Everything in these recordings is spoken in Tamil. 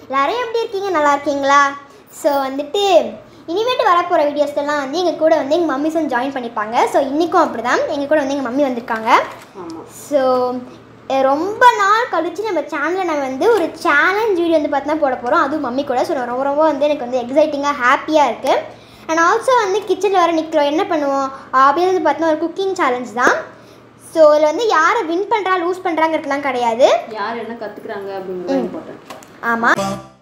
எல்லாரும் எப்படி இருக்கீங்க நல்லா இருக்கீங்களா ஸோ வந்துட்டு இனிமேட்டு வரப்போகிற வீடியோஸ்லாம் வந்து எங்கள் கூட வந்து எங்கள் மம்மிஸ் வந்து ஜாயின் பண்ணிப்பாங்க ஸோ இன்றைக்கும் அப்படி தான் எங்கள் கூட வந்து எங்கள் மம்மி வந்திருக்காங்க ஆமாம் ஸோ ரொம்ப நாள் கழிச்சு நம்ம சேனலில் நான் வந்து ஒரு சேலஞ்ச் வீடியோ வந்து பார்த்தா போட போகிறோம் அதுவும் மம்மி கூட ஸோ ரொம்ப ரொம்ப வந்து எனக்கு வந்து எக்ஸைட்டிங்காக ஹாப்பியாக இருக்குது அண்ட் ஆல்சோ வந்து கிச்சனில் வர நிற்கிறோம் என்ன பண்ணுவோம் அப்படியே வந்து பார்த்தா ஒரு குக்கிங் சேலஞ்ச் தான் ஸோ இதில் வந்து யாரை வின் பண்ணுறா லூஸ் பண்ணுறாங்கிறதுலாம் கிடையாது யார் என்ன கற்றுக்குறாங்க அப்படிங்கிறது இம்பார்ட்டன்ட் ஆமாம்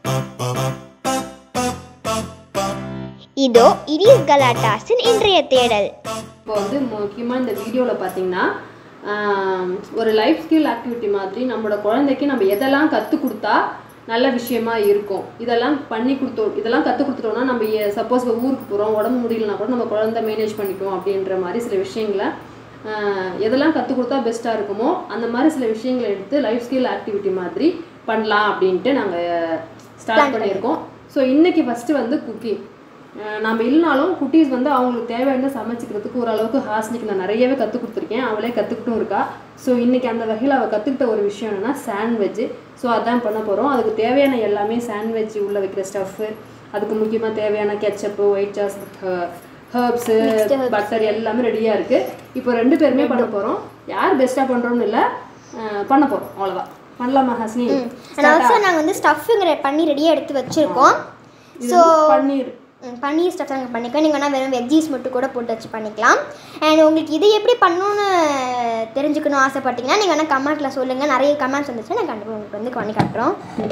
இதோ இரிஸ் கலாட்டாஸின் இன்றைய தேடல் இப்போ வந்து முக்கியமாக இந்த வீடியோவில் பார்த்தீங்கன்னா ஆம், ஒரு லைஃப் ஸ்கில் ஆக்டிவிட்டி மாதிரி நம்மளோட குழந்தைக்கு நம்ம எதெல்லாம் கற்றுக் கொடுத்தா நல்ல விஷயமா இருக்கும் இதெல்லாம் பண்ணி கொடுத்தோம் இதெல்லாம் கற்றுக் கொடுத்துட்டோம்னா நம்ம சப்போஸ் ஊருக்கு போகிறோம் உடம்பு முடியலனா கூட நம்ம குழந்தை மேனேஜ் பண்ணிக்கும் அப்படின்ற மாதிரி சில விஷயங்களை ஆஹ், எதெல்லாம் கற்றுக் கொடுத்தா பெஸ்ட்டாக இருக்குமோ அந்த மாதிரி சில விஷயங்களை எடுத்து லைஃப் ஸ்கில் ஆக்டிவிட்டி மாதிரி பண்ணலாம் அப்படின்ட்டு நாங்கள் ஸ்டார்ட் பண்ணியிருக்கோம் ஸோ இன்னைக்கு ஃபஸ்ட்டு வந்து குக்கிங் நம்ம இல்லைனாலும் குட்டீஸ் வந்து அவங்களுக்கு தேவையான சமைச்சிக்கிறதுக்கு ஓரளவுக்கு ஹாஸ்னிக்கு நான் நிறையவே கற்றுக் கொடுத்துருக்கேன் அவளே கற்றுக்கிட்டும் இருக்கா ஸோ இன்னைக்கு அந்த வகையில் அவள் கற்றுக்கிட்ட ஒரு விஷயம் என்னன்னா சாண்ட்வெஜ் ஸோ அதான் பண்ண போகிறோம் அதுக்கு தேவையான எல்லாமே சாண்ட்வெஜ் உள்ள வைக்கிற ஸ்டஃப்பு அதுக்கு முக்கியமாக தேவையான ketchup white sauce herbs butter எல்லாமே ரெடியாக இருக்குது இப்போ ரெண்டு பேருமே பண்ண போகிறோம் யார் பெஸ்ட்டாக பண்ணுறோன்னு இல்லை பண்ண போகிறோம் அவ்வளோதான் பண்ணலாமா ஹாஸ்னி அண்ட் ஆல்சோ நாங்கள் வந்து ஸ்டஃபுங்கிற பண்ணி ரெடியாக எடுத்து வச்சுருக்கோம் ஸோ பன்னீர் பன்னீர் ஸ்டஃப் நாங்கள் பண்ணிக்கலாம் நீங்கள் வேணால் வெறும் வெஜ்ஜீஸ் மட்டும் கூட போட்டு வச்சு பண்ணிக்கலாம் அண்ட் உங்களுக்கு இது எப்படி பண்ணணும்னு தெரிஞ்சுக்கணும் ஆசைப்பட்டீங்கன்னா நீங்கள் வேணால் கமெண்ட்டில் சொல்லுங்கள் நிறைய கமெண்ட்ஸ் வந்துச்சுன்னா நான் கண்டிப்பாக உங்களுக்கு வந்து பண்ணி காட்டுறோம்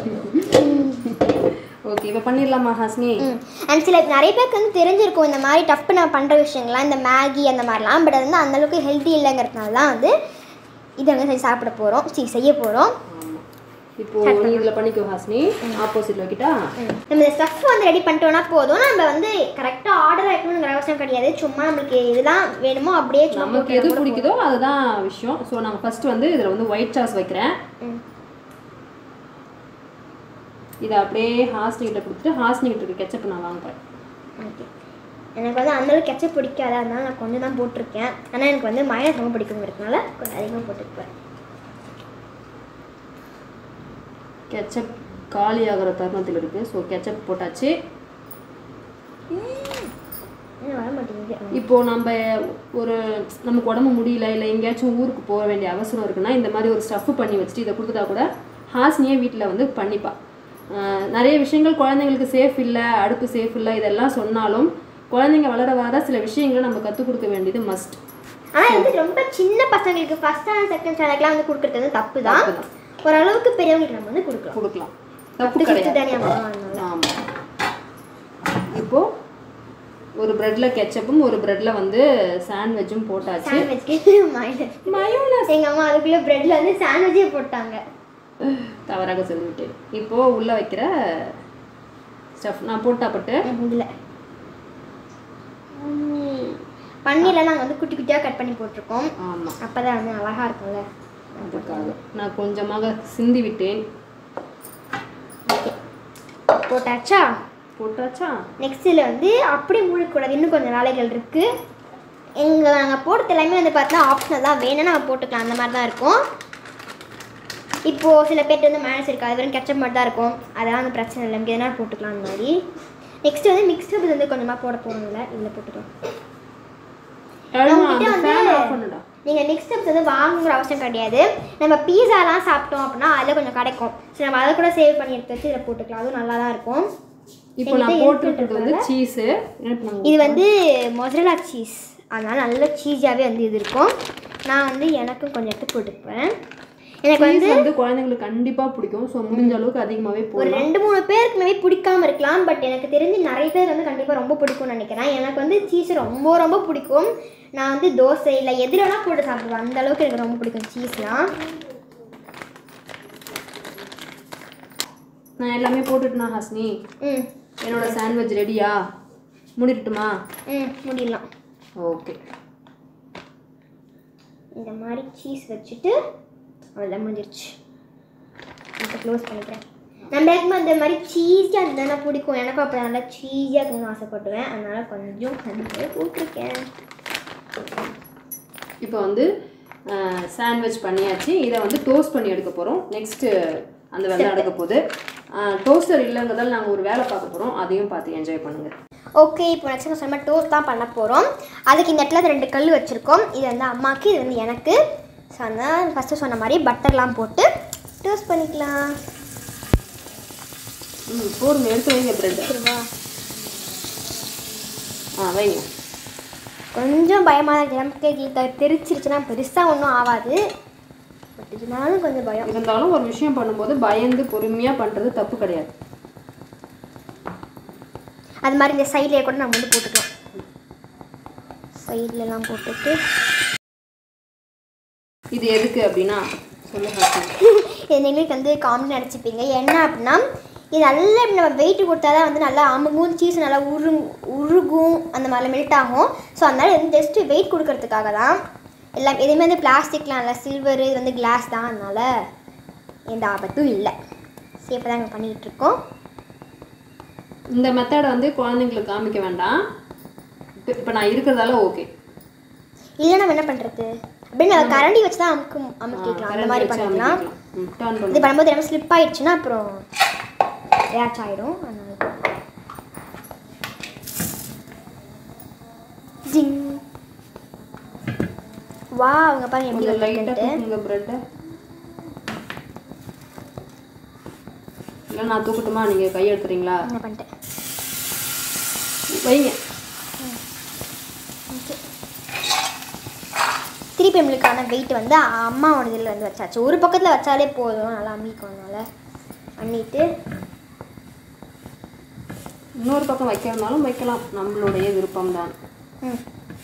ஓகே இப்போ பண்ணிடலாமா ஹாஸ்னி அண்ட் சில நிறைய பேருக்கு வந்து தெரிஞ்சிருக்கும் இந்த மாதிரி டஃப் நான் பண்ணுற விஷயங்கள்லாம் இந்த மேகி அந்த மாதிரிலாம் பட் அது வந்து அந்தளவுக்கு ஹெல்த்தி இல்லைங்கிறதுனால தான் வந்து இதை வந்து செஞ்சு சாப்பிட போகிறோம் சரி செய்ய போகிறோம் ஆமா. இப்போ நீ இதில் பண்ணிக்கோ ஹாஸ்னி ஆப்போசிட்ல வைக்கிட்டா நம்ம இந்த ஸ்டஃப் வந்து ரெடி பண்ணிட்டோம்னா போதும் நம்ம வந்து கரெக்டாக ஆர்டர் ஆகிக்கணுங்கிற அவசியம் கிடையாது சும்மா நம்மளுக்கு இதெல்லாம் வேணுமோ அப்படியே சும்மா நமக்கு எது பிடிக்குதோ அதுதான் விஷயம் ஸோ நான் ஃபர்ஸ்ட் வந்து இதில் வந்து ஒயிட் சாஸ் வைக்கிறேன் ம். இதை அப்படியே ஹாஸ்னி கிட்ட கொடுத்துட்டு ஹாஸ்னி கிட்ட இருக்க கெச்சப் நான் வாங்குறேன் ஓகே எனக்கு வந்து அந்தளவுக்கு கெச்சப் பிடிக்காது அதனால நான் கொஞ்சம் தான் போட்டிருக்கேன் ஆனால் எனக்கு வந்து மயனஸ் ரொம்ப பிடிக்குங்கிறதுனால கொஞ்சம் அதிகமாக போட்டுக்குவேன் கெச்சப் காலி ஆகிற தருணத்தில் இருக்குது ஸோ கெச்சப் போட்டாச்சு இன்னும் வர மாட்டேங்குது இப்போ நம்ம ஒரு நமக்கு உடம்பு முடியல இல்லை எங்கேயாச்சும் ஊருக்கு போக வேண்டிய அவசரம் இருக்குன்னா இந்த மாதிரி ஒரு ஸ்டஃப் பண்ணி வச்சுட்டு இதை கொடுத்துட்டா கூட ஹாஸ்னியே வீட்டில் வந்து பண்ணிப்பா ஆஹ் நிறைய விஷயங்கள் குழந்தைங்களுக்கு சேஃப் இல்லை அடுப்பு சேஃப் இல்லை இதெல்லாம் சொன்னாலும் குழந்தைங்க வளர வளர சில விஷயங்களை நம்ம கற்றுக் கொடுக்க வேண்டியது மஸ்ட் ஆனால் இது வந்து ரொம்ப சின்ன பசங்களுக்கு ஃபஸ்ட் ஸ்டாண்டர்ட் செகண்ட் ஸ்டாண்டர்ட்லாம் வந்து கொடுக்குறது வந்து தப்பு தான் தப்புதான். ஓரளவுக்கு பெரியவங்களுக்கு நம்ம வந்து கொடுக்கலாம் கொடுக்கலாம் தப்பு தப்பு கிடையாது தானே அம்மா அதனால ஆமாம் இப்போ ஒரு ப்ரெட்டில் கெச்சப்பும் ஒரு ப்ரெட்டில் வந்து சாண்ட்விச்சும் போட்டாச்சு சாண்ட்விச்க்கு மைனஸ் மயோனஸ் எங்கள் அம்மா அதுக்குள்ளே ப்ரெட்டில் வந்து சாண்ட்விச்சே போட்டாங்க தவறாக சொல்லிவிட்டேன் இப்போ உள்ள வைக்கிற ஸ்டஃப் நான் போட்டா பட்டு இதில் பன்னீர்லாம் நாங்கள் வந்து குட்டி குட்டியாக கட் பண்ணி போட்டிருக்கோம் ஆமாம் அப்போ தான் வந்து அழகாக இருக்கும்ல அதுக்காக நான் கொஞ்சமாக சிந்தி விட்டேன் போட்டாச்சா போட்டாச்சா நெக்ஸ்ட் இதில் வந்து அப்படியே மூழ்கக்கூடாது இன்னும் கொஞ்சம் வேலைகள் இருக்குது எங்கள் நாங்கள் போடுறது எல்லாமே வந்து பார்த்தா ஆப்ஷனல் தான் வேணும்னா நம்ம போட்டுக்கலாம் அந்த மாதிரி தான் இருக்கும் இப்போது சில பேர்ட்டு வந்து மேனஸ் இருக்காது வெறும் கெச்சப் மட்டும் தான் இருக்கும் அதெல்லாம் வந்து பிரச்சனை இல்லை நமக்கு எதனா போட்டுக்கலாம் அந்த மாதிரி நெக்ஸ்ட் வந்து மிக்சர் வந்து கொஞ்சமாக போட போகிறோம் இல்லை இதில் போட்டுக்கலாம் எழுமா, உங்ககிட்ட அந்த வந்து- fan off பண்ணுடா நீங்கள் நெக்ஸ்ட் ஸ்டெப்ஸ் வந்து வாங்குற அவசியம் கிடையாது நம்ம பீஸாலாம் சாப்பிட்டோம் அப்படின்னா அதில் கொஞ்சம் கிடைக்கும் சரி நம்ம அதை கூட சேவ் பண்ணி எடுத்து வச்சு இதில் போட்டுக்கலாம் அதுவும் நல்லா தான் இருக்கும் இப்போ நான் போட்டிருக்கிறது வந்து சீஸு இது வந்து மொசரலா சீஸ் அதனால நல்ல சீஸாகவே வந்து இது இருக்கும் நான் வந்து எனக்கும் கொஞ்சம் எடுத்து போட்டுக்குவேன் எனக்கு வந்து சீஸ் வந்து குழந்தைங்களுக்கு கண்டிப்பா பிடிக்கும் ஸோ முடிஞ்ச அளவுக்கு அதிகமாகவே ஒரு போடலாம் ரெண்டு மூணு பேருக்கு மேபி பிடிக்காம இருக்கலாம் பட் எனக்கு தெரிஞ்சு நிறைய பேர் வந்து கண்டிப்பாக ரொம்ப பிடிக்கும்னு நினைக்கிறேன் எனக்கு வந்து சீஸ் ரொம்ப ரொம்ப பிடிக்கும் நான் வந்து தோசை இல்லை எதுலனா போட்டு சாப்பிடுவேன் அந்த அளவுக்கு எனக்கு ரொம்ப பிடிக்கும் சீஸ்லாம் நான் எல்லாமே போட்டுட்டுனா ஹாஸ்னி ம் என்னோட சாண்ட்விச் ரெடியா முடிட்டுமா ம் முடியலாம் ஓகே இந்த மாதிரி சீஸ் வச்சுட்டு அவ்வளோதான் முடிஞ்சிருச்சு இப்போ க்ளோஸ் பண்ணிக்கிறேன் நம்மளுக்குமே அந்த மாதிரி சீஸியாக இருந்தால் பிடிக்கும் எனக்கும் அப்போ நல்லா சீஸியாக இருக்கணும்னு ஆசைப்படுவேன் அதனால கொஞ்சம் கண்டிப்பாக போட்டிருக்கேன் இப்போ வந்து சாண்ட்விச் பண்ணியாச்சு இதை வந்து டோஸ்ட் பண்ணி எடுக்க போகிறோம் நெக்ஸ்ட்டு அந்த வேலை நடக்க போகுது டோஸ்டர் இல்லைங்கிறதால நாங்கள் ஒரு வேலை பார்க்க போகிறோம் அதையும் பார்த்து என்ஜாய் பண்ணுங்கள் ஓகே இப்போ நெக்ஸ்ட் சொன்ன டோஸ்ட் தான் பண்ண போகிறோம் அதுக்கு இந்த இடத்துல ரெண்டு கல் வச்சுருக்கோம் இது வந்து அம்மாவுக்கு இது வந்து எனக்கு ஸோ அதனால் ஃபஸ்ட்டு சொன்ன மாதிரி பட்டர்லாம் போட்டு டோஸ்ட் பண்ணிக்கலாம் ம் போடுங்க எடுத்து வைங்க ப்ரெட் சரிவா ஆ வைங்க கொஞ்சம் பயமாக தான் நமக்கு இது தெரிச்சிருச்சுன்னா பெருசாக ஒன்றும் ஆகாது பட் இதனாலும் கொஞ்சம் பயம் இருந்தாலும் ஒரு விஷயம் பண்ணும்போது பயந்து பொறுமையாக பண்ணுறது தப்பு கிடையாது அது மாதிரி இந்த சைட்லேயே கூட நம்ம வந்து போட்டுக்கலாம் சைட்லலாம் போட்டுட்டு இது எதுக்கு அப்படின்னா சொல்லுங்க இது நீங்களுக்கு வந்து காமெடி நடிச்சுப்பீங்க என்ன அப்படின்னா இது நல்லா இப்படி நம்ம வெயிட் கொடுத்தா தான் வந்து நல்லா அமுகும் சீஸ் நல்லா உரு உருகும் அந்த மாதிரிலாம் மெல்ட் ஆகும் ஸோ அதனால இது வந்து ஜஸ்ட்டு வெயிட் கொடுக்கறதுக்காக தான் எல்லாம் எதுவுமே வந்து பிளாஸ்டிக்லாம் இல்லை சில்வர் இது வந்து கிளாஸ் தான் அதனால எந்த ஆபத்தும் இல்லை சேஃபாக தான் நாங்கள் பண்ணிகிட்டு இருக்கோம் இந்த மெத்தடை வந்து குழந்தைங்களுக்கு காமிக்க வேண்டாம் இப்போ இப்போ நான் இருக்கிறதால ஓகே இல்லை நம்ம என்ன பண்ணுறது அப்படின்னு நம்ம கரண்டி வச்சு தான் அமுக்கு அமுக்கிக்கலாம் அந்த மாதிரி பண்ணிக்கலாம் டர்ன் இது பண்ணி பண்ணும்போது நம்ம ஸ்லிப் ஆயிடுச்சுன்னா அப்புறம் ஏச் ஆயிடும் அதனால ஜிங் வா அவங்க பாருங்க எப்படி கொஞ்சம் லைட்டாக வந்துட்டு தூக்குங்க ப்ரெட்டை இல்லை நான் தூக்கட்டுமா நீங்கள் கை எடுத்துறீங்களா என்ன பண்ணிட்டேன் வைங்க திருப்பி நம்மளுக்கான வெயிட் வந்து அம்மாவோட இதில் வந்து வச்சாச்சு ஒரு பக்கத்தில் வச்சாலே போதும் நல்லா அம்மிக்கோனால பண்ணிட்டு இன்னொரு பக்கம் வைக்கிறதுனாலும் வைக்கலாம் நம்மளுடைய விருப்பம் தான் ம்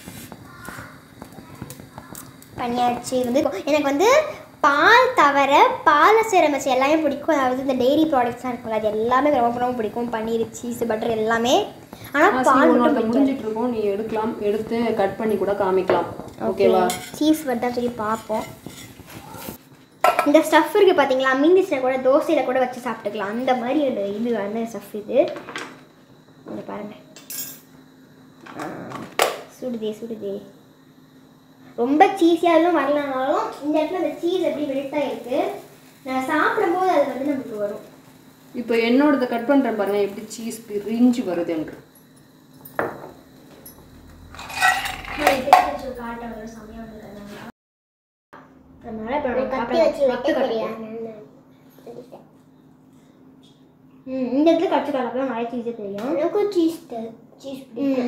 பண்ணியாச்சு இது வந்து எனக்கு வந்து பால் தவிர பாலை சேர மச்சு எல்லாமே பிடிக்கும் அதாவது இந்த டெய்ரி ப்ராடக்ட்ஸ்லாம் இருக்கும்ல அது எல்லாமே ரொம்ப ரொம்ப பிடிக்கும் பன்னீர் சீஸ் பட்டர் எல்லாமே ஆனால் பால் மட்டும் ஒன்று முடிஞ்சிட்டு இருக்கோம் நீ எடுக்கலாம் எடுத்து கட் பண்ணி கூட காமிக்கலாம் ஓகேவா சீஸ் மட்டும் சொல்லி பார்ப்போம் இந்த ஸ்டஃப் இருக்குது பார்த்தீங்களா மீந்திச்சில் கூட தோசையில் கூட வச்சு சாப்பிட்டுக்கலாம் அந்த மாதிரி ஒரு இது வந்து ஸ்டஃப் இது இங்க பாருங்க ஆ, சுடுதே சுடுதே ரொம்ப சீஸியாகவும் வரலனாலும் இந்த இடத்துல அந்த சீஸ் எப்படி மெல்ட்டாக இருக்குது நான் சாப்பிடும்போது அது வந்து நமக்கு வரும் இப்போ என்னோடத கட் பண்ணுறேன் பாருங்க எப்படி சீஸ் பிரிஞ்சு வருது என்று அதனால இப்போ நம்ம சாப்பிட ம் இந்த இடத்துல கட்டு காலப்பெல்லாம் நிறைய சீஸே தெரியும் எனக்கும் சீஸ் சீஸ்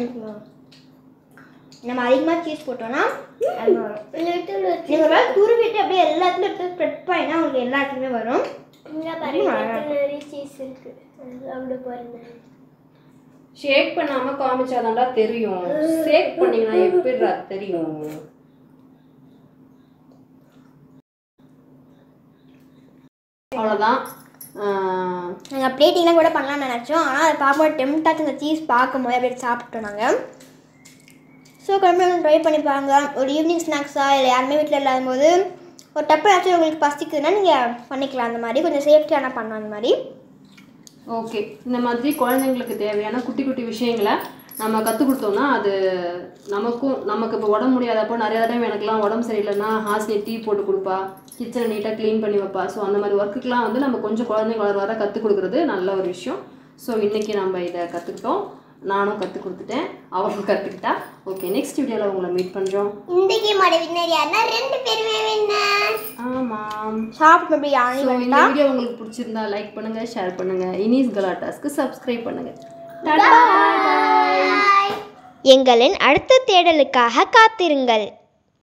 நம்ம அதிகமாக சீஸ் போட்டோம்னா அது வரும் நீங்கள் ஒரு வேளை துருவிட்டு அப்படியே எல்லாத்துலையும் எடுத்து ஸ்ப்ரெட் பண்ணினா உங்களுக்கு எல்லா இடத்துலையுமே வரும் நிறைய சீஸ் இருக்கு சாப்பிட பாருங்க ஷேக் பண்ணாம காமிச்சாதான்டா தெரியும் ஷேக் பண்ணீங்கன்னா எப்படிடா தெரியும் அவ்வளோதான் நாங்கள் பிளேட்டிங்லாம் கூட பண்ணலாம்னு நினச்சோம் ஆனால் அதை பார்க்கும்போது டெம்டாச்சு இந்த சீஸ் பார்க்கும்போது அப்படியே சாப்பிட்டோம் நாங்கள் ஸோ கண்டிப்பாக ட்ரை பண்ணி பாருங்க ஒரு ஈவினிங் ஸ்நாக்ஸாக இல்லை யாருமே வீட்டில் இல்லாத போது ஒரு டப்பு ஏதாச்சும் உங்களுக்கு பசிக்குதுன்னா நீங்கள் பண்ணிக்கலாம் அந்த மாதிரி கொஞ்சம் சேஃப்டியான பண்ணலாம் அந்த மாதிரி ஓகே இந்த மாதிரி குழந்தைங்களுக்கு தேவையான குட்டி குட்டி விஷயங்களை நம்ம கற்றுக் கொடுத்தோம்னா அது நமக்கும் நமக்கு இப்போ உடம்பு முடியாதப்போ நிறைய தடவை எனக்குலாம் உடம்பு சரியில்லைன்னா ஹாஸ்னி டீ போட்டு கொடுப்பா கிச்சனை நீட்டாக க்ளீன் பண்ணி வைப்பா ஸோ அந்த மாதிரி ஒர்க்குக்கெலாம் வந்து நம்ம கொஞ்சம் குழந்தைங்க வளர வர கற்றுக் கொடுக்குறது நல்ல ஒரு விஷயம் ஸோ இன்றைக்கி நம்ம இதை கற்றுக்கிட்டோம் நானும் கற்றுக் கொடுத்துட்டேன் அவளும் கற்றுக்கிட்டா ஓகே நெக்ஸ்ட் வீடியோவில் உங்களை மீட் பண்ணுறோம் இந்த கேமோட வின்னர் யாருன்னா ரெண்டு பேருமே வின்னர் ஆமாம் சாப்பிட்டு அப்படி யானை ஸோ இந்த வீடியோ உங்களுக்கு பிடிச்சிருந்தா லைக் பண்ணுங்க ஷேர் பண்ணுங்க இனிஸ் கலாட்டாஸ்க்கு சப்ஸ்கிரைப் பண்ணுங்க எங்களின் அடுத்த தேடலுக்காக காத்திருங்கள்